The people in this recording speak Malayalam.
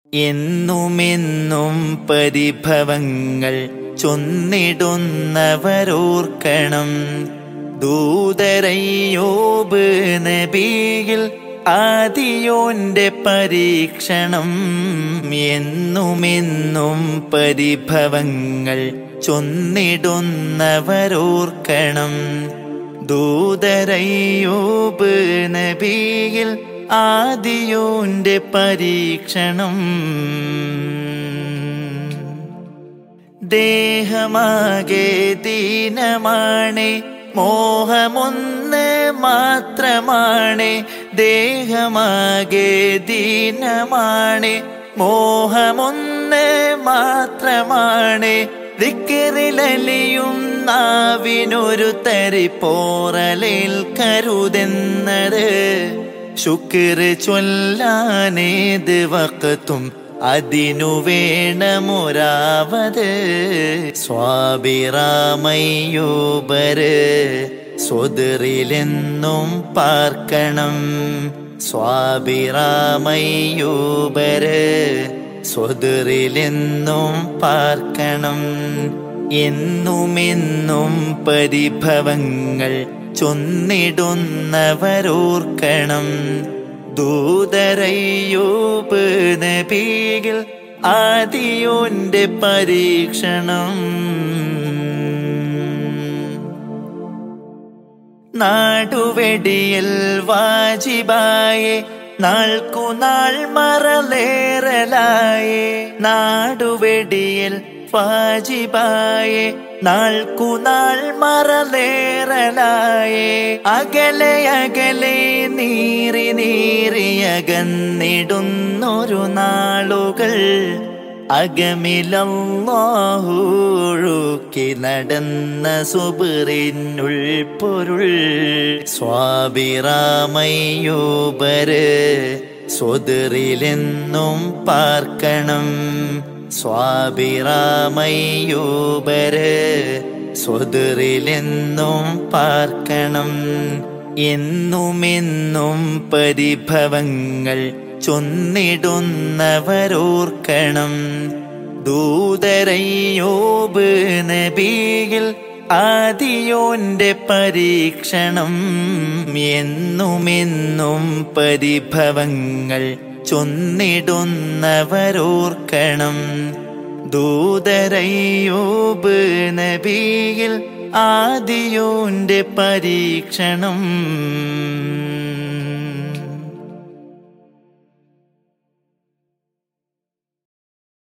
എന്നുമെന്നും പരിഭവങ്ങൾ ചൊന്നിടുന്നവരോർക്കണം ദൂതരയ്യോബ് നബിയിൽ ആദിയോന്റെ പരീക്ഷണം എന്നുമെന്നും പരിഭവങ്ങൾ ചൊന്നിടുന്നവരോർക്കണം ദൂതരയ്യോബ് നബിയിൽ ആദിയോന്റെ പരീക്ഷണം ദേഹമാകെ ദീനമാണ് മോഹമൊന്ന് മാത്രമാണ് ദേഹമാകെ ദീനമാണ് മോഹമൊന്ന് മാത്രമാണ് ദിക്കറിലലിയും നാവിനൊരു തരി പോറലിൽ കരുതെന്നത് ശുക്ർ ചൊല്ലാനേത് വക്കത്തും അതിനു വേണമൊരാവത് സ്വാഭിറാമയ്യോബര് സ്വതറിലെന്നും പാർക്കണം സ്വാഭിറാമയ്യോബര് സ്വതറിലെന്നും പാർക്കണം എന്നുമെന്നും പരിഭവങ്ങൾ ചൊന്നിടുന്നവരോർക്കണം ദൂതരയ്യോബ് നബിയിൽ ആദിയോന്റെ പരീക്ഷണം നാടുവെടിയൽ വാജിബായെ നാൾക്കുനാൾ മറലേറലായെ നാടുവെടിയൽ വാജിബായെ നാൾക്കുനാൾ മറലേറലായെ അകലെ അകലെ നീറി നീറി അകന്നിടുന്നൊരു നാളുകൾ അകമിലൊഴുക്കി നടന്ന സുബിറിനുൾ പൊരുൾ സ്വാഭിറാമയ്യോബര് സ്വതറിലെന്നും പാർക്കണം സ്വാഭിറാമയ്യോബര് സ്വതറിലെന്നും പാർക്കണം എന്നുമെന്നും പരിഭവങ്ങൾ ചൊന്നിടുന്നവരോർക്കണം ദൂതരയ്യോബ് നബിയിൽ ആദിയോന്റെ പരീക്ഷണം എന്നുമെന്നും പരിഭവങ്ങൾ ചൊന്നിടുന്നവരോർക്കണം ദൂതരയ്യോബ് നബിയിൽ ആദിയോന്റെ പരീക്ഷണം